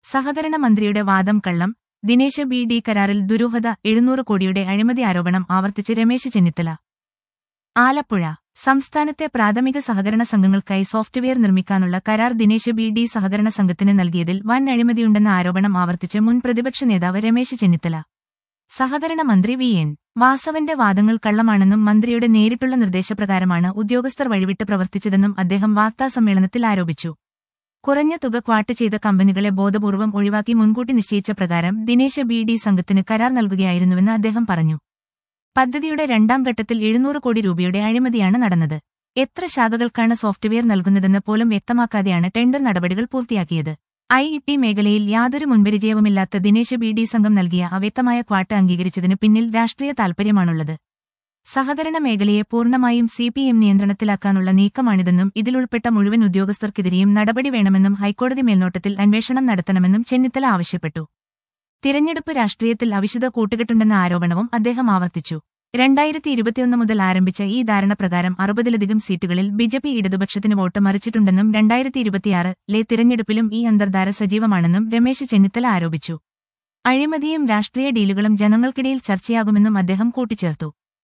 സഹകരണ മന്ത്രിയുടെ വാദം കള്ളം ദിനേശ് ബി ഡി കരാറിൽ ദുരൂഹത എഴുന്നൂറ് കോടിയുടെ അഴിമതി ആരോപണം ആവർത്തിച്ച് രമേശ് ചെന്നിത്തല ആലപ്പുഴ സംസ്ഥാനത്തെ പ്രാഥമിക സഹകരണ സംഘങ്ങൾക്കായി സോഫ്റ്റ്വെയർ നിർമ്മിക്കാനുള്ള കരാർ ദിനേശ് ബി ഡി സഹകരണ സംഘത്തിന് നൽകിയതിൽ വൻ അഴിമതിയുണ്ടെന്ന ആരോപണം ആവർത്തിച്ച് മുൻ പ്രതിപക്ഷ നേതാവ് രമേശ് ചെന്നിത്തല സഹകരണ മന്ത്രി വി എൻ വാസവന്റെ വാദങ്ങൾ കള്ളമാണെന്നും മന്ത്രിയുടെ നേരിട്ടുള്ള നിർദ്ദേശപ്രകാരമാണ് ഉദ്യോഗസ്ഥർ വഴിവിട്ട് പ്രവർത്തിച്ചതെന്നും അദ്ദേഹം വാർത്താസമ്മേളനത്തിൽ ആരോപിച്ചു കുറഞ്ഞ തുക ക്വാട്ട് ചെയ്ത കമ്പനികളെ ബോധപൂർവം ഒഴിവാക്കി മുൻകൂട്ടി നിശ്ചയിച്ച പ്രകാരം ദിനേശ് ബി ഡി സംഘത്തിന് കരാർ നൽകുകയായിരുന്നുവെന്ന് അദ്ദേഹം പറഞ്ഞു പദ്ധതിയുടെ രണ്ടാം ഘട്ടത്തിൽ എഴുന്നൂറ് കോടി രൂപയുടെ അഴിമതിയാണ് നടന്നത് എത്ര ശാഖകൾക്കാണ് സോഫ്റ്റ്വെയർ നൽകുന്നതെന്ന് പോലും വ്യക്തമാക്കാതെയാണ് ടെൻഡർ നടപടികൾ പൂർത്തിയാക്കിയത് ഐ ടി മേഖലയിൽ യാതൊരു മുൻപരിചയവുമില്ലാത്ത ദിനേശ് ബി ഡി സംഘം നൽകിയ അവ്യക്തമായ ക്വാട്ട് അംഗീകരിച്ചതിന് പിന്നിൽ രാഷ്ട്രീയ താൽപര്യമാണുള്ളത് സഹകരണ മേഖലയെ പൂർണ്ണമായും സി പി എം നിയന്ത്രണത്തിലാക്കാനുള്ള നീക്കമാണിതെന്നും ഇതിലുൾപ്പെട്ട മുഴുവൻ ഉദ്യോഗസ്ഥർക്കെതിരെയും നടപടി വേണമെന്നും ഹൈക്കോടതി മേൽനോട്ടത്തിൽ അന്വേഷണം നടത്തണമെന്നും ചെന്നിത്തല ആവശ്യപ്പെട്ടു തിരഞ്ഞെടുപ്പ് രാഷ്ട്രീയത്തിൽ അവിശുദ്ധ കൂട്ടുകെട്ടുണ്ടെന്ന ആരോപണവും അദ്ദേഹം ആവർത്തിച്ചു രണ്ടായിരത്തി ഇരുപത്തിയൊന്ന് മുതൽ ആരംഭിച്ച ഈ ധാരണ പ്രകാരം അറുപതിലധികം സീറ്റുകളിൽ ബിജെപി ഇടതുപക്ഷത്തിന് വോട്ട് മറിച്ചിട്ടുണ്ടെന്നും രണ്ടായിരത്തി ഇരുപത്തിയാറിലെ തിരഞ്ഞെടുപ്പിലും ഈ അന്തർധാര സജീവമാണെന്നും രമേശ് ചെന്നിത്തല ആരോപിച്ചു അഴിമതിയും രാഷ്ട്രീയ ഡീലുകളും ജനങ്ങൾക്കിടയിൽ ചർച്ചയാകുമെന്നും അദ്ദേഹം കൂട്ടിച്ചേർത്തു